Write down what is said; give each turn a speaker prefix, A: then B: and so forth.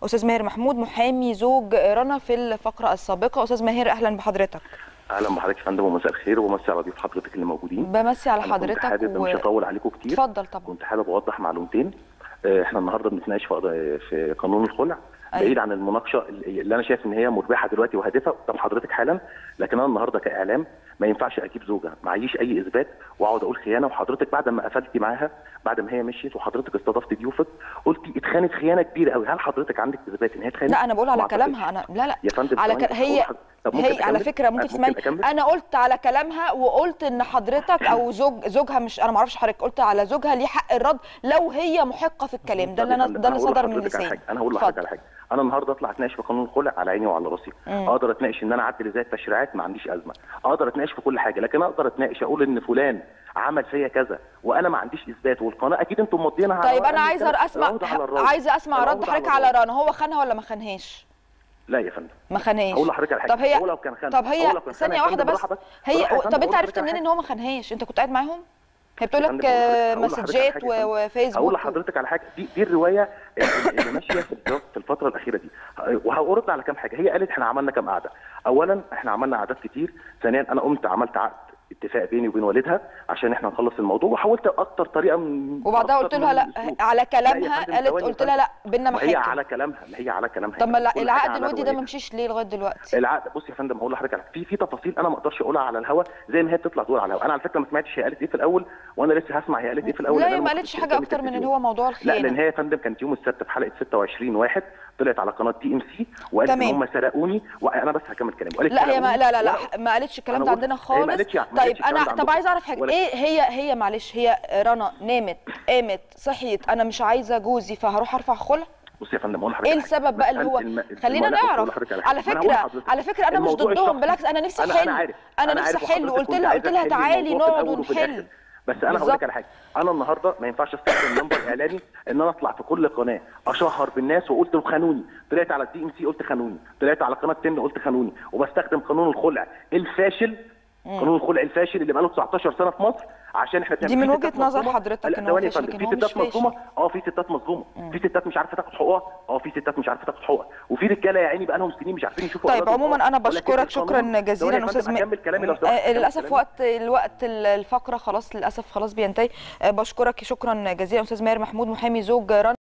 A: استاذ ماهر محمود محامي زوج رنا في الفقره السابقه استاذ ماهر اهلا بحضرتك
B: اهلا بحضرتك يا فندم ومساء الخير ومساء على ضيوف حضرتك اللي موجودين
A: بمسي على
B: أنا كنت
A: حضرتك
B: حابب
A: و-
B: مش هطول عليكم كتير
A: اتفضل طبعا
B: كنت حابب اوضح معلومتين آه، احنا النهارده بنتناقش في قضايا- في قانون الخلع
A: أيوة.
B: بعيد عن المناقشه اللي انا شايف ان هي مربحه دلوقتي وهادفه قدام حضرتك حالا لكن انا النهارده كاعلام ما ينفعش اجيب زوجه معيش اي اثبات واقعد اقول خيانه وحضرتك بعد ما قفلتي معاها بعد ما هي مشيت وحضرتك استضفت ضيوفك قلتي اتخانت خيانه كبيره قوي هل حضرتك عندك اثبات ان هي اتخانت؟
A: لا انا بقول على
B: ما
A: كلامها
B: أعتقدش.
A: انا لا لا
B: يا فندم
A: على
B: ثواني
A: ك...
B: بس
A: هي
B: أقول لحضرتك- طب ممكن
A: هي على
B: أكمل؟
A: فكره ممكن تسمعني
B: أكمل؟
A: انا قلت على كلامها وقلت ان حضرتك او زوج زوجها مش انا ما اعرفش حضرتك قلت على زوجها ليه حق الرد لو هي محقه في الكلام ده اللي انا ده اللي
B: هقول
A: صدر من
B: لحضرتك على
A: لساني
B: حاجة. انا هقول لحضرتك
A: اتفضل.
B: على حاجه انا النهارده اطلع اتناقش في قانون الخلع على عيني وعلى راسي
A: مم.
B: اقدر اتناقش ان انا اعدل ازاي التشريعات ما عنديش ازمه اقدر اتناقش في كل حاجه لكن اقدر اتناقش اقول ان فلان عمل فيا كذا وانا ما عنديش اثبات والقناه اكيد انتم مضينها على
A: طيب
B: ورقة
A: انا
B: من
A: عايزه
B: الكلام.
A: اسمع
B: العودة على الراجل.
A: عايزه اسمع رد
B: العودة
A: حضرتك
B: على
A: على
B: الراجل.
A: رنا هو خانها ولا ما خانهاش
B: لا يا فندم
A: ما خانهاش
B: اقول لحضرتك على حاجه
A: طب هي
B: هو لو كان خان
A: طب
B: هو
A: هي
B: لو كان خان
A: ثانيه
B: يا
A: واحده
B: فندم
A: بس
B: بالراحة
A: هي
B: بالراحة يا فندم،
A: طب انت
B: أقول
A: عرفت
B: لحضرتك
A: منين
B: على
A: ان هو ما خانهاش انت كنت قاعد معاهم هي بتقول
B: يا
A: لك
B: فندم، أقول
A: آه،
B: لحضرتك- أقول لحضرتك
A: مسجات
B: على حاجة يا
A: و-
B: فندم.
A: وفيسبوك
B: هقول
A: و-
B: لحضرتك على حاجه دي دي الروايه اللي اللي ماشيه في الجو- في الفتره الاخيره دي وهرد على كام حاجه هي قالت احنا عملنا كام قعده اولا احنا عملنا قعدات كتير ثانيا انا قمت عملت عقد اتفاق بيني وبين والدها عشان احنا نخلص الموضوع وحاولت اكتر طريقه من
A: وبعدها
B: أكتر
A: قلت
B: من
A: لها لا
B: أسلوب.
A: على
B: لا يا
A: كلامها
B: فندم،
A: قالت
B: ثواني يا
A: قلت لها
B: فندم.
A: لا بينا
B: ما هي
A: محاكم
B: على كلامها ما هي على كلامها
A: طب ما
B: يعني
A: لا-
B: كل حاجة
A: العقد
B: على
A: الودي ده ما
B: روايتها.
A: مشيش ليه لغايه دلوقتي
B: العقد بص يا فندم هقول لحضرتك على في في تفاصيل انا ما اقدرش اقولها على الهوا زي ما هي بتطلع تقول على الهوا انا على فكره ما سمعتش هي قالت ايه في الاول وانا لسه هسمع هي قالت ايه في الاول
A: لا
B: لأن
A: هي
B: أنا
A: ما
B: ما
A: قالتش
B: كنتش
A: حاجه
B: قدامي
A: اكتر من اللي
B: التلفزيون.
A: هو موضوع
B: لا لان
A: الخيانه
B: هي يا فندم كانت يوم السبت في حلقه 26 واحد طلعت على قناه تي ام سي وقالت ان
A: تمام.
B: هم سرقوني وانا بس هكمل كلامي وقالت
A: لا هي ما
B: سرقوني
A: لا لا لا
B: وأنا-
A: ما قالتش الكلام
B: أنا
A: ده
B: قلت-
A: عندنا
B: هي ما
A: خالص
B: قالتش- ما
A: طيب
B: قالتش الكلام
A: انا
B: ده
A: طب
B: عندكم.
A: عايزه اعرف حاجه
B: ولا-
A: ايه هي هي معلش هي رنا نامت قامت صحيت انا مش عايزه جوزي فهروح ارفع خلع
B: بص يا فندم اقول لحضرتك
A: ايه
B: على حاجة.
A: السبب بقى اللي
B: مسألة
A: هو
B: الم-
A: خلينا
B: الم- لا، بص أقول
A: نعرف
B: لحضرتك على
A: على
B: حاجة. ما أنا هقول
A: فكره
B: لحضرتك.
A: على فكره انا مش
B: الموضوع
A: ضدهم
B: الشخصي-
A: بالعكس انا نفسي
B: انا
A: احل
B: انا عارف
A: انا
B: أنا
A: نفسي
B: عارف
A: احل
B: وحضرتك
A: وقلت
B: كنت
A: لها
B: عايزة
A: قلت لها
B: تحلي
A: تعالي
B: الموضوع في
A: نقعد
B: الأول وفي
A: ونحل
B: الآخر. بس انا هقول
A: بالظبط.
B: لك على حاجه انا النهارده ما ينفعش استخدم منبر اعلامي ان انا اطلع في كل قناه اشهر بالناس وقلت خانوني طلعت على الدي ام سي قلت خانوني طلعت على قناه تن قلت خانوني وبستخدم قانون الخلع الفاشل قانون الخلع الفاشل اللي بقاله 19 سنه في مصر عشان احنا
A: دي من
B: في
A: وجهة
B: ستات
A: نظر
B: مظلومة.
A: حضرتك
B: لا،
A: إن هو
B: ثواني يا
A: فاشل،
B: فندم.
A: لكن
B: في
A: هو مش
B: ستات مظلومه
A: فاشل.
B: اه في ستات مظلومه في ستات مش عارفه تاخد حقوقها اه في ستات مش عارفه تاخد حقوقها وفي رجاله يا عيني بقى لهم سنين مش عارفين يشوفوا
A: طيب
B: أولادهم
A: عموما
B: آه.
A: انا
B: ولكن
A: بشكرك شكرا
B: القانون- ثواني
A: جزيلا
B: يا فندم،
A: استاذ
B: اكمل كلامي لو
A: آه،
B: سمحت أكمل
A: للاسف
B: كلامي.
A: وقت الوقت الفقره خلاص للاسف خلاص بينتهي آه، بشكرك شكرا جزيلا استاذ ماهر محمود محامي زوج رنا